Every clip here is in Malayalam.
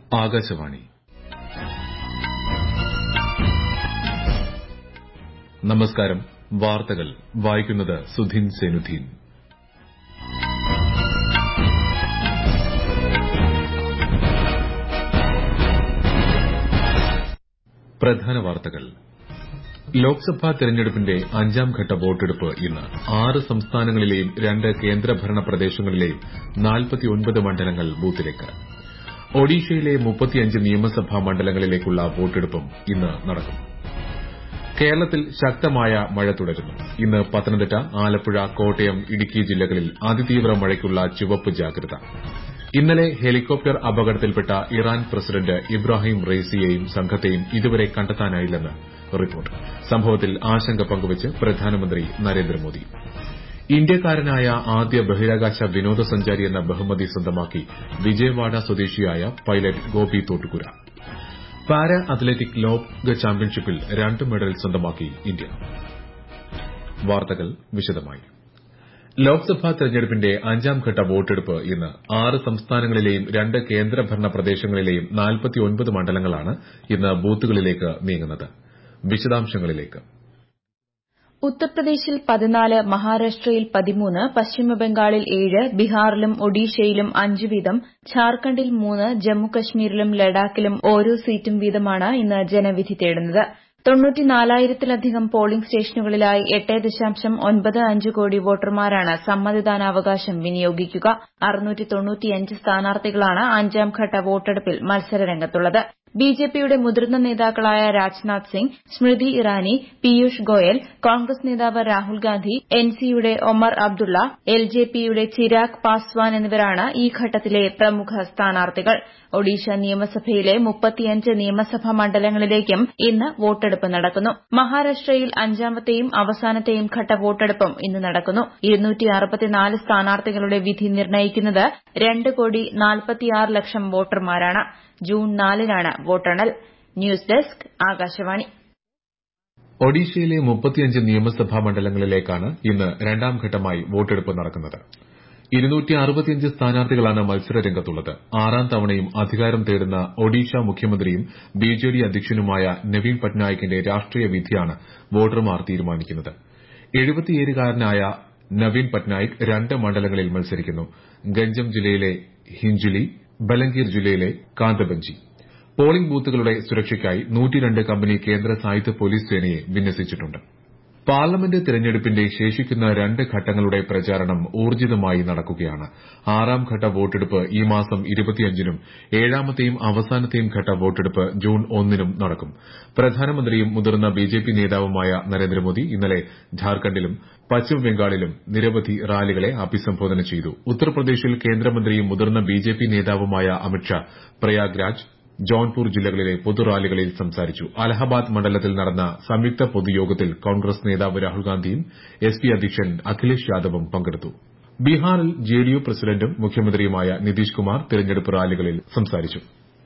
ആകാശവാണി നമസ്കാരം വാർത്തകൾ വായിക്കുന്നത് സുധീൻ സെനുധീൻ പ്രധാന വാർത്തകൾ ലോക്സഭാ തെരഞ്ഞെടുപ്പിന്റെ അഞ്ചാം ഘട്ട വോട്ടെടുപ്പ് ഇന്ന് ആറ് സംസ്ഥാനങ്ങളിലെയും രണ്ട് കേന്ദ്രഭരണ പ്രദേശങ്ങളിലെയും മണ്ഡലങ്ങൾ ബൂത്തിലേക്ക് ഒഡീഷയിലെ നിയമസഭാ മണ്ഡലങ്ങളിലേക്കുള്ള വോട്ടെടുപ്പും ഇന്ന് നടക്കും കേരളത്തിൽ ശക്തമായ മഴ തുടരുന്നു ഇന്ന് പത്തനംതിട്ട ആലപ്പുഴ കോട്ടയം ഇടുക്കി ജില്ലകളിൽ അതിതീവ്ര മഴയ്ക്കുള്ള ചുവപ്പ് ജാഗ്രത ഇന്നലെ ഹെലികോപ്റ്റർ അപകടത്തിൽപ്പെട്ട ഇറാൻ പ്രസിഡന്റ് ഇബ്രാഹിം റെയ്സിയെയും സംഘത്തെയും ഇതുവരെ കണ്ടെത്താനായില്ലെന്ന് റിപ്പോർട്ട് സംഭവത്തിൽ ആശങ്ക പങ്കുവച്ച് പ്രധാനമന്ത്രി നരേന്ദ്രമോദി ഇന്ത്യക്കാരനായ ആദ്യ ബഹിരാകാശ വിനോദസഞ്ചാരി എന്ന ബഹുമതി സ്വന്തമാക്കി വിജയവാഡ സ്വദേശിയായ pilot Gopi Thotakura para athletic ലോക ചാമ്പ്യൻഷിപ്പിൽ രണ്ട് മെഡൽ സ്വന്തമാക്കി ഇന്ത്യ വാർത്തകൾ വിശദമായി ലോക്സഭാ തെരഞ്ഞെടുപ്പിന്റെ അഞ്ചാം ഘട്ട വോട്ടെടുപ്പ് ഇന്ന് ആറ് സംസ്ഥാനങ്ങളിലെയും രണ്ട് കേന്ദ്രഭരണ പ്രദേശങ്ങളിലെയും മണ്ഡലങ്ങളാണ് ഇന്ന് ബൂത്തുകളിലേക്ക് നീങ്ങുന്നത് വിശദാംശങ്ങളിലേക്ക് ഉത്തർപ്രദേശിൽ പതിനാല് മഹാരാഷ്ട്രയിൽ പതിമൂന്ന് പശ്ചിമബംഗാളിൽ ഏഴ് ബീഹാറിലും ഒഡീഷയിലും അഞ്ച് വീതം ഝാർഖണ്ഡിൽ മൂന്ന് ജമ്മുകശ്മീരിലും ലഡാക്കിലും ഓരോ സീറ്റും വീതമാണ് ഇന്ന് ജനവിധി തേടുന്നത് തൊണ്ണൂറ്റിനാലായിരത്തിലധികം പോളിംഗ് സ്റ്റേഷനുകളിലായി എട്ട് ദശാംശം ഒൻപത് അഞ്ച് കോടി വോട്ടർമാരാണ് സമ്മതിദാനാവകാശം വിനിയോഗിക്കുക അറുന്നൂറ്റി തൊണ്ണൂറ്റിയഞ്ച് സ്ഥാനാർത്ഥികളാണ് അഞ്ചാം ഘട്ട വോട്ടെടുപ്പിൽ മത്സരരംഗത്തുള്ളത് ബിജെപിയുടെ മുതിർന്ന നേതാക്കളായ രാജ്നാഥ് സിംഗ് സ്മൃതി ഇറാനി പീയൂഷ് ഗോയൽ കോൺഗ്രസ് നേതാവ് രാഹുൽ ഗാന്ധി എൻസിയുടെ ഒമർ അബ്ദുള്ള എൽജെപിയുടെ ചിരാഗ് പാസ്വാൻ എന്നിവരാണ് ഈ ഘട്ടത്തിലെ പ്രമുഖ സ്ഥാനാർത്ഥികൾ ഒഡീഷ നിയമസഭയിലെ മുപ്പത്തിയഞ്ച് നിയമസഭാ മണ്ഡലങ്ങളിലേക്കും ഇന്ന് വോട്ടെടുപ്പ് നടക്കുന്നു മഹാരാഷ്ട്രയിൽ അഞ്ചാമത്തെയും അവസാനത്തെയും ഘട്ട വോട്ടെടുപ്പും ഇന്ന് നടക്കുന്നു സ്ഥാനാർത്ഥികളുടെ വിധി നിർണ്ണയിക്കുന്നത് രണ്ട് കോടി നാൽപ്പത്തിയാറ് ലക്ഷം വോട്ടർമാരാണ് ജൂൺ നാലിനാണ് വോട്ടെണ്ണൽ ന്യൂസ് ഡെസ്ക് ആകാശവാണി ഒഡീഷയിലെ മുപ്പത്തിയഞ്ച് നിയമസഭാ മണ്ഡലങ്ങളിലേക്കാണ് ഇന്ന് രണ്ടാം ഘട്ടമായി വോട്ടെടുപ്പ് നടക്കുന്നത് സ്ഥാനാർത്ഥികളാണ് മത്സരരംഗത്തുള്ളത് ആറാം തവണയും അധികാരം തേടുന്ന ഒഡീഷ മുഖ്യമന്ത്രിയും ബിജെഡി അധ്യക്ഷനുമായ നവീൻ പട്നായിക്കിന്റെ രാഷ്ട്രീയ വിധിയാണ് വോട്ടർമാർ തീരുമാനിക്കുന്നത് എഴുപത്തിയേഴുകാരനായ നവീൻ പട്നായിക് രണ്ട് മണ്ഡലങ്ങളിൽ മത്സരിക്കുന്നു ഗഞ്ചം ജില്ലയിലെ ഹിഞ്ചുലി ബലംഗീർ ജില്ലയിലെ കാന്തബഞ്ചി പോളിംഗ് ബൂത്തുകളുടെ സുരക്ഷയ്ക്കായി കമ്പനി കേന്ദ്ര സായുധ പോലീസ് സേനയെ വിന്യസിച്ചിട്ടുണ്ട് പാർലമെന്റ് തെരഞ്ഞെടുപ്പിന്റെ ശേഷിക്കുന്ന രണ്ട് ഘട്ടങ്ങളുടെ പ്രചാരണം ഊർജ്ജിതമായി നടക്കുകയാണ് ആറാം ഘട്ട വോട്ടെടുപ്പ് ഈ മാസം നും ഏഴാമത്തെയും അവസാനത്തെയും ഘട്ട വോട്ടെടുപ്പ് ജൂൺ ഒന്നിനും നടക്കും പ്രധാനമന്ത്രിയും മുതിർന്ന ബിജെപി നേതാവുമായ നരേന്ദ്രമോദി ഇന്നലെ ഝാർഖണ്ഡിലും പശ്ചിമബംഗാളിലും നിരവധി റാലികളെ അഭിസംബോധന ചെയ്തു ഉത്തർപ്രദേശിൽ കേന്ദ്രമന്ത്രിയും മുതിർന്ന ബിജെപി നേതാവുമായ അമിത്ഷാ പ്രയാഗ്രാജ് ജോൺപൂർ ജില്ലകളിലെ പൊതുറാലികളിൽ സംസാരിച്ചു അലഹബാദ് മണ്ഡലത്തിൽ നടന്ന സംയുക്ത പൊതുയോഗത്തിൽ കോൺഗ്രസ് നേതാവ് രാഹുൽഗാന്ധിയും എസ് പി അധ്യക്ഷൻ അഖിലേഷ് യാദവും പങ്കെടുത്തു ബീഹാറിൽ ജെഡിയു പ്രസിഡന്റും മുഖ്യമന്ത്രിയുമായ നിതീഷ് കുമാർ തെരഞ്ഞെടുപ്പ് റാലികളിൽ സംസാരിച്ചു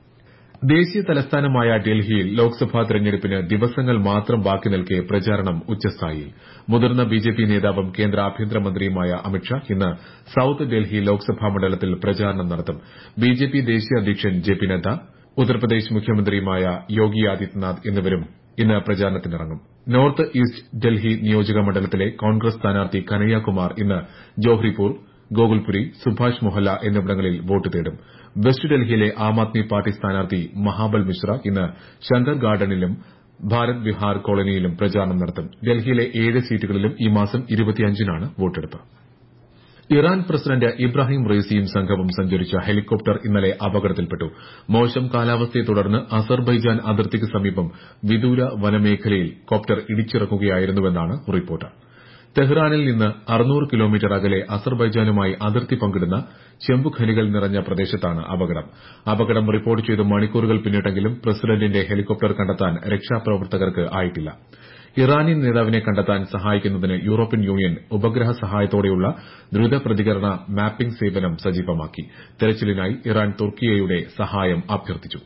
ദേശീയ തലസ്ഥാനമായ ഡൽഹിയിൽ ലോക്സഭാ തെരഞ്ഞെടുപ്പിന് ദിവസങ്ങൾ മാത്രം ബാക്കി നിൽക്കെ പ്രചാരണം ഉച്ചസ്ഥായിയിൽ മുതിർന്ന ബിജെപി നേതാവും കേന്ദ്ര ആഭ്യന്തരമന്ത്രിയുമായ അമിത്ഷാ ഇന്ന് സൌത്ത് ഡൽഹി ലോക്സഭാ മണ്ഡലത്തിൽ പ്രചാരണം നടത്തും ബിജെപി ദേശീയ അധ്യക്ഷൻ ജെ പി നദ്ദ ഉത്തർപ്രദേശ് മുഖ്യമന്ത്രിയുമായ യോഗി ആദിത്യനാഥ് എന്നിവരും ഇന്ന് പ്രചാരണത്തിനിറങ്ങും നോർത്ത് ഈസ്റ്റ് ഡൽഹി നിയോജക മണ്ഡലത്തിലെ കോൺഗ്രസ് സ്ഥാനാർത്ഥി കനയ്യകുമാർ ഇന്ന് ജോഹ്രിപൂർ ഗോകുൽപുരി സുഭാഷ് മൊഹല്ല എന്നിവിടങ്ങളിൽ വോട്ട് തേടും വെസ്റ്റ് ഡൽഹിയിലെ ആം ആദ്മി പാർട്ടി സ്ഥാനാർത്ഥി മഹാബൽ മിശ്ര ഇന്ന് ശങ്കർ ഗാർഡനിലും ഭാരത് വിഹാർ കോളനിയിലും പ്രചാരണം നടത്തും ഡൽഹിയിലെ ഏഴ് സീറ്റുകളിലും ഈ മാസം നാണ് വോട്ടെടുപ്പ് ഇറാൻ പ്രസിഡന്റ് ഇബ്രാഹിം റെയ്സിയും സംഘവും സഞ്ചരിച്ച ഹെലികോപ്റ്റർ ഇന്നലെ അപകടത്തിൽപ്പെട്ടു മോശം കാലാവസ്ഥയെ തുടർന്ന് അസർബൈജാൻ അതിർത്തിക്ക് സമീപം വിദൂര വനമേഖലയിൽ കോപ്റ്റർ ഇടിച്ചിറക്കുകയായിരുന്നുവെന്നാണ് റിപ്പോർട്ട് തെഹ്റാനിൽ നിന്ന് അറുന്നൂറ് കിലോമീറ്റർ അകലെ അസർബൈജാനുമായി അതിർത്തി പങ്കിടുന്ന ചെമ്പുഖനികൾ നിറഞ്ഞ പ്രദേശത്താണ് അപകടം അപകടം റിപ്പോർട്ട് ചെയ്ത് മണിക്കൂറുകൾ പിന്നിട്ടെങ്കിലും പ്രസിഡന്റിന്റെ ഹെലികോപ്റ്റർ കണ്ടെത്താൻ രക്ഷാപ്രവർത്തകർക്ക് ആയിട്ടില്ല ഇറാനിയൻ നേതാവിനെ കണ്ടെത്താൻ സഹായിക്കുന്നതിന് യൂറോപ്യൻ യൂണിയൻ ഉപഗ്രഹ സഹായത്തോടെയുള്ള ദ്രുത പ്രതികരണ മാപ്പിംഗ് സേവനം സജീവമാക്കി തെരച്ചിലിനായി ഇറാൻ തുർക്കിയയുടെ സഹായം അഭ്യർത്ഥിച്ചു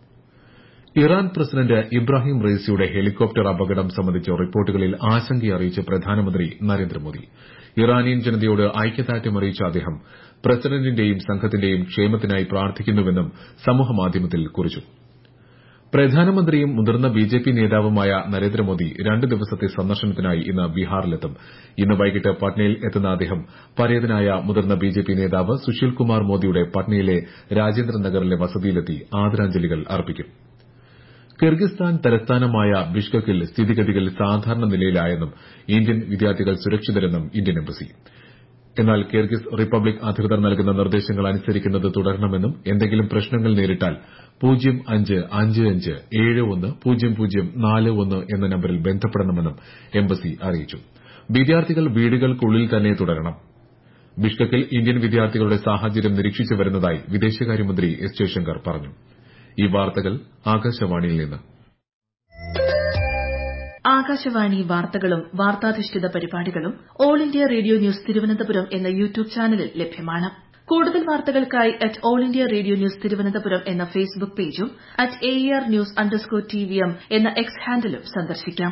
ഇറാൻ പ്രസിഡന്റ് ഇബ്രാഹിം റെയ്സിയുടെ ഹെലികോപ്റ്റർ അപകടം സംബന്ധിച്ച റിപ്പോർട്ടുകളിൽ ആശങ്കയറിയിച്ച് പ്രധാനമന്ത്രി നരേന്ദ്രമോദി ഇറാനിയൻ ജനതയോട് ഐക്യദാർഢ്യം അറിയിച്ച അദ്ദേഹം പ്രസിഡന്റിന്റെയും സംഘത്തിന്റെയും ക്ഷേമത്തിനായി പ്രാർത്ഥിക്കുന്നുവെന്നും സമൂഹമാധ്യമത്തിൽ കുറിച്ചു പ്രധാനമന്ത്രിയും മുതിർന്ന ബിജെപി നേതാവുമായ നരേന്ദ്രമോദി രണ്ട് ദിവസത്തെ സന്ദർശനത്തിനായി ഇന്ന് ബീഹാറിലെത്തും ഇന്ന് വൈകിട്ട് പട്നയിൽ എത്തുന്ന അദ്ദേഹം പരേതനായ മുതിർന്ന ബിജെപി നേതാവ് സുശീൽ കുമാർ മോദിയുടെ പട്നയിലെ രാജേന്ദ്ര നഗറിലെ വസതിയിലെത്തി ആദരാഞ്ജലികൾ അർപ്പിക്കും കിർഗിസ്ഥാൻ തലസ്ഥാനമായ ബിഷ്കക്കിൽ സ്ഥിതിഗതികൾ സാധാരണ നിലയിലായെന്നും ഇന്ത്യൻ വിദ്യാർത്ഥികൾ സുരക്ഷിതരെന്നും ഇന്ത്യൻ എംബസി എന്നാൽ കിർഗിസ് റിപ്പബ്ലിക് അധികൃതർ നൽകുന്ന നിർദ്ദേശങ്ങൾ അനുസരിക്കുന്നത് തുടരണമെന്നും എന്തെങ്കിലും പ്രശ്നങ്ങൾ നേരിട്ടാൽ പൂജ്യം അഞ്ച് അഞ്ച് അഞ്ച് ഏഴ് ഒന്ന് പൂജ്യം പൂജ്യം നാല് ഒന്ന് എന്ന നമ്പരിൽ ബന്ധപ്പെടണമെന്നും എംബസി അറിയിച്ചു വിദ്യാർത്ഥികൾ വീടുകൾക്കുള്ളിൽ തന്നെ തുടരണം ബിഷ്കക്കിൽ ഇന്ത്യൻ വിദ്യാർത്ഥികളുടെ സാഹചര്യം നിരീക്ഷിച്ചു വരുന്നതായി വിദേശകാര്യമന്ത്രി എസ് ജയശങ്കർ പറഞ്ഞു ഈ വാർത്തകൾ ആകാശവാണിയിൽ നിന്ന് ആകാശവാണി വാർത്തകളും വാർത്താധിഷ്ഠിത പരിപാടികളും All India Radio News Thiruvananthapuram എന്ന യൂട്യൂബ് ചാനലിൽ ലഭ്യമാണ് കൂടുതൽ വാർത്തകൾക്കായി at All India Radio News Thiruvananthapuram എന്ന ഫേസ്ബുക്ക് പേജും at A R news underscore T V M എന്ന എക്സ് ഹാൻഡിലും സന്ദർശിക്കാം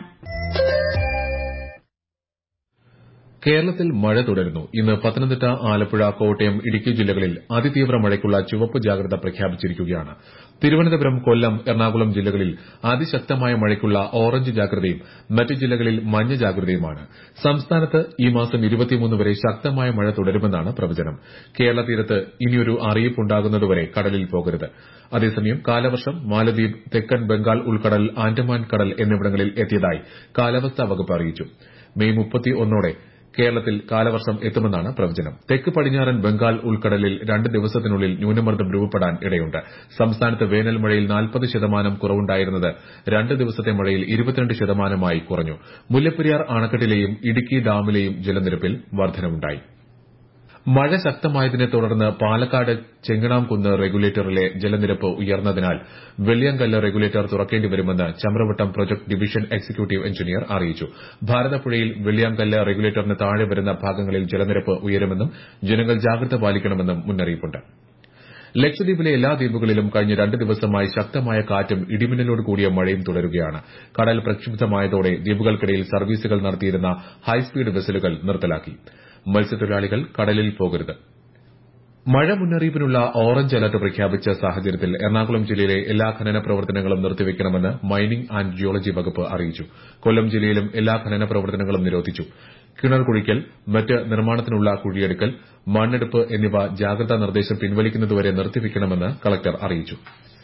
കേരളത്തിൽ മഴ തുടരുന്നു ഇന്ന് പത്തനംതിട്ട ആലപ്പുഴ കോട്ടയം ഇടുക്കി ജില്ലകളിൽ അതിതീവ്ര മഴയ്ക്കുള്ള ചുവപ്പ് ജാഗ്രത പ്രഖ്യാപിച്ചിരിക്കുകയാണ് തിരുവനന്തപുരം കൊല്ലം എറണാകുളം ജില്ലകളിൽ അതിശക്തമായ മഴയ്ക്കുള്ള ഓറഞ്ച് ജാഗ്രതയും മറ്റ് ജില്ലകളിൽ മഞ്ഞ ജാഗ്രതയുമാണ് സംസ്ഥാനത്ത് ഈ മാസം വരെ ശക്തമായ മഴ തുടരുമെന്നാണ് പ്രവചനം കേരള തീരത്ത് ഇനിയൊരു അറിയിപ്പുണ്ടാകുന്നതുവരെ കടലിൽ പോകരുത് അതേസമയം കാലവർഷം മാലദ്വീപ് തെക്കൻ ബംഗാൾ ഉൾക്കടൽ ആൻഡമാൻ കടൽ എന്നിവിടങ്ങളിൽ എത്തിയതായി കാലാവസ്ഥാ വകുപ്പ് അറിയിച്ചു മെയ് മുപ്പത്തിയൊന്നോടെ കേരളത്തിൽ കാലവർഷം എത്തുമെന്നാണ് പ്രവചനം തെക്ക് പടിഞ്ഞാറൻ ബംഗാൾ ഉൾക്കടലിൽ രണ്ട് ദിവസത്തിനുള്ളിൽ ന്യൂനമർദ്ദം രൂപപ്പെടാൻ ഇടയുണ്ട് സംസ്ഥാനത്ത് വേനൽ മഴയിൽ നാൽപ്പത് ശതമാനം കുറവുണ്ടായിരുന്നത് രണ്ട് ദിവസത്തെ മഴയിൽ ഇരുപത്തിരണ്ട് ശതമാനമായി കുറഞ്ഞു മുല്ലപ്പെരിയാർ അണക്കെട്ടിലെയും ഇടുക്കി ഡാമിലെയും ജലനിരപ്പിൽ വർധനവുണ്ടായി മഴ ശക്തമായതിനെ തുടർന്ന് പാലക്കാട് ചെങ്ങണാംകുന്ന് റെഗുലേറ്ററിലെ ജലനിരപ്പ് ഉയർന്നതിനാൽ വെള്ളിയങ്കല്ല് റെഗുലേറ്റർ തുറക്കേണ്ടി വരുമെന്ന് Chamravattam project division executive engineer അറിയിച്ചു ഭാരതപ്പുഴയിൽ വെള്ളിയാങ്കല്ല് റെഗുലേറ്ററിന് താഴെ വരുന്ന ഭാഗങ്ങളിൽ ജലനിരപ്പ് ഉയരുമെന്നും ജനങ്ങൾ ജാഗ്രത പാലിക്കണമെന്നും മുന്നറിയിപ്പുണ്ട് ലക്ഷദ്വീപിലെ എല്ലാ ദ്വീപുകളിലും കഴിഞ്ഞ രണ്ട് ദിവസമായി ശക്തമായ കാറ്റും ഇടിമിന്നലോട് കൂടിയ മഴയും തുടരുകയാണ് കടൽ പ്രക്ഷുബ്ധമായതോടെ ദ്വീപുകൾക്കിടയിൽ സർവീസുകൾ നടത്തിയിരുന്ന ഹൈസ്പീഡ് വെസലുകൾ നിർത്തലാക്കി മത്സ്യത്തൊഴിലാളികൾ കടലിൽ പോകരുത് മഴ മുന്നറിയിപ്പിനുള്ള ഓറഞ്ച് അലർട്ട് പ്രഖ്യാപിച്ച സാഹചര്യത്തിൽ എറണാകുളം ജില്ലയിലെ എല്ലാ ഖനന പ്രവർത്തനങ്ങളും നിർത്തിവെക്കണമെന്ന് മൈനിംഗ് ആന്റ് ജിയോളജി വകുപ്പ് അറിയിച്ചു കൊല്ലം ജില്ലയിലും എല്ലാ ഖനന പ്രവർത്തനങ്ങളും നിരോധിച്ചു കിണർ കുഴിക്കൽ മറ്റ് നിർമ്മാണത്തിനുള്ള കുഴിയെടുക്കൽ മണ്ണെടുപ്പ് എന്നിവ ജാഗ്രതാ നിർദ്ദേശം പിൻവലിക്കുന്നതുവരെ നിർത്തിവെക്കണമെന്ന് കളക്ടർ അറിയിച്ചു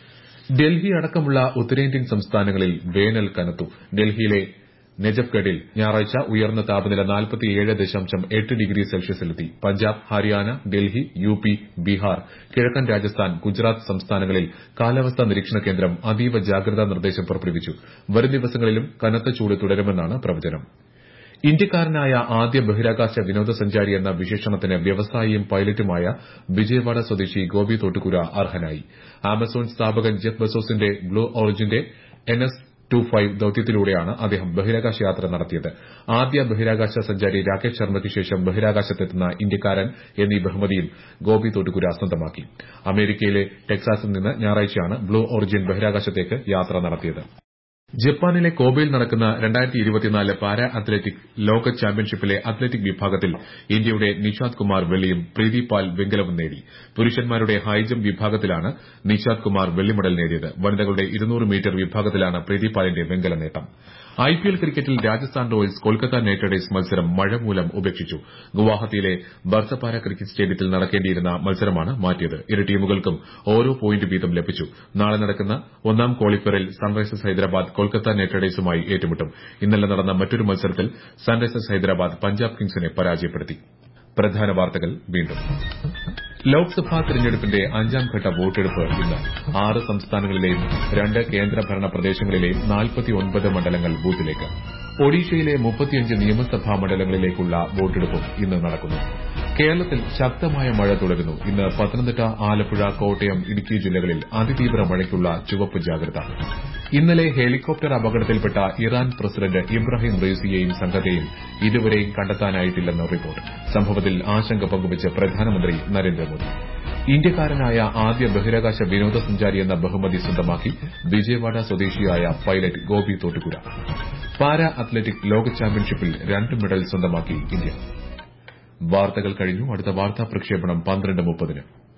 ഡൽഹി അടക്കമുള്ള ഉത്തരേന്ത്യൻ സംസ്ഥാനങ്ങളിൽ വേനൽ കനത്തു ഡൽഹിയിലെ നജഫ്ഗഡിൽ ഞായറാഴ്ച ഉയർന്ന താപനില നാൽപ്പത്തിയേഴ് ദശാംശം എട്ട് ഡിഗ്രി സെൽഷ്യസിലെത്തി പഞ്ചാബ് ഹരിയാന ഡൽഹി യു പി ബീഹാർ കിഴക്കൻ രാജസ്ഥാൻ ഗുജറാത്ത് സംസ്ഥാനങ്ങളിൽ കാലാവസ്ഥാ നിരീക്ഷണ കേന്ദ്രം അതീവ ജാഗ്രതാ നിർദ്ദേശം പുറപ്പെടുവിച്ചു വരും ദിവസങ്ങളിലും കനത്ത ചൂട് തുടരുമെന്നാണ് പ്രവചനം ഇന്ത്യക്കാരനായ ആദ്യ ബഹിരാകാശ വിനോദസഞ്ചാരി എന്ന വിശേഷണത്തിന് വ്യവസായിയും പൈലറ്റുമായ വിജയവാഡ സ്വദേശി ഗോപി തോട്ടുകുര അർഹനായി ആമസോൺ സ്ഥാപകൻ ജെഫ് ബസോസിന്റെ ബ്ലൂ ഓറിജിന്റെ എൻ എസ് ടു ഫൈവ് ദൌത്യത്തിലൂടെയാണ് അദ്ദേഹം ബഹിരാകാശ യാത്ര നടത്തിയത് ആദ്യ ബഹിരാകാശ സഞ്ചാരി രാകേഷ് ശർമ്മയ്ക്ക് ശേഷം ബഹിരാകാശത്തെത്തുന്ന ഇന്ത്യക്കാരൻ എന്നീ ബഹുമതിയും ഗോപി തോട്ടുകുര സ്വന്തമാക്കി അമേരിക്കയിലെ ടെക്സാസിൽ നിന്ന് ഞായറാഴ്ചയാണ് ബ്ലൂ ഓറിജിൻ ബഹിരാകാശത്തേക്ക് യാത്ര നടത്തിയത് ജപ്പാനിലെ കോബയിൽ നടക്കുന്ന പാരാ അത്ലറ്റിക് ലോക ചാമ്പ്യൻഷിപ്പിലെ അത്ലറ്റിക് വിഭാഗത്തിൽ ഇന്ത്യയുടെ നിഷാദ് കുമാർ വെള്ളിയും പ്രീതി പാൽ വെങ്കലവും നേടി പുരുഷന്മാരുടെ ഹൈജംപ് വിഭാഗത്തിലാണ് നിഷാദ് കുമാർ വെള്ളി മെഡൽ നേടിയത് വനിതകളുടെ ഇരുന്നൂറ് മീറ്റർ വിഭാഗത്തിലാണ് പ്രീതി പാലിന്റെ വെങ്കല നേട്ടം ഐപിഎൽ ക്രിക്കറ്റിൽ Rajasthan Royals Kolkata Knight Riders മത്സരം മഴ മൂലം ഉപേക്ഷിച്ചു ഗുവാഹത്തിയിലെ ബർസപാര ക്രിക്കറ്റ് സ്റ്റേഡിയത്തിൽ നടക്കേണ്ടിയിരുന്ന മത്സരമാണ് മാറ്റിയത് ഇരു ടീമുകൾക്കും ഓരോ പോയിന്റ് വീതം ലഭിച്ചു നാളെ നടക്കുന്ന ഒന്നാം ക്വാളിഫയറിൽ സൺറൈസേഴ്സ് ഹൈദരാബാദ് കൊൽക്കത്ത നൈറ്റ് റൈഡേഴ്സുമായി ഏറ്റുമുട്ടും ഇന്നലെ നടന്ന മറ്റൊരു മത്സരത്തിൽ സൺറൈസേഴ്സ് ഹൈദരാബാദ് പഞ്ചാബ് കിങ്സിനെ പരാജയപ്പെടുത്തി പ്രധാന വാർത്തകൾ വീണ്ടും ലോക്സഭാ തെരഞ്ഞെടുപ്പിന്റെ അഞ്ചാംഘട്ട വോട്ടെടുപ്പ് ഇന്ന് ആറ് സംസ്ഥാനങ്ങളിലെയും രണ്ട് കേന്ദ്രഭരണ പ്രദേശങ്ങളിലെയും നാൽപ്പത്തിയൊൻപത് മണ്ഡലങ്ങൾ ബൂത്തിലേക്ക് ഒഡീഷയിലെ മുപ്പത്തിയഞ്ച് നിയമസഭാ മണ്ഡലങ്ങളിലേക്കുള്ള വോട്ടെടുപ്പും ഇന്ന് നടക്കുന്നു കേരളത്തിൽ ശക്തമായ മഴ തുടരുന്നു ഇന്ന് പത്തനംതിട്ട ആലപ്പുഴ കോട്ടയം ഇടുക്കി ജില്ലകളിൽ അതിതീവ്ര മഴയ്ക്കുള്ള ചുവപ്പ് ജാഗ്രത ഇന്നലെ ഹെലികോപ്റ്റർ അപകടത്തിൽപ്പെട്ട ഇറാൻ പ്രസിഡന്റ് ഇബ്രാഹിം റെയ്സിയെയും സംഘത്തെയും ഇതുവരെയും കണ്ടെത്താനായിട്ടില്ലെന്ന് റിപ്പോർട്ട് സംഭവത്തിൽ ആശങ്ക പങ്കുവച്ച് പ്രധാനമന്ത്രി നരേന്ദ്രമോദി ഇന്ത്യക്കാരനായ ആദ്യ ബഹിരാകാശ വിനോദസഞ്ചാരി എന്ന ബഹുമതി സ്വന്തമാക്കി വിജയവാഡ സ്വദേശിയായ pilot Gopi Thotakura para athletic ലോക ചാമ്പ്യൻഷിപ്പിൽ രണ്ട് മെഡൽ സ്വന്തമാക്കി ഇന്ത്യ വാർത്തകൾ കഴിഞ്ഞു അടുത്ത വാർത്താ പ്രക്ഷേപണം പന്ത്രണ്ട് മുപ്പതിന്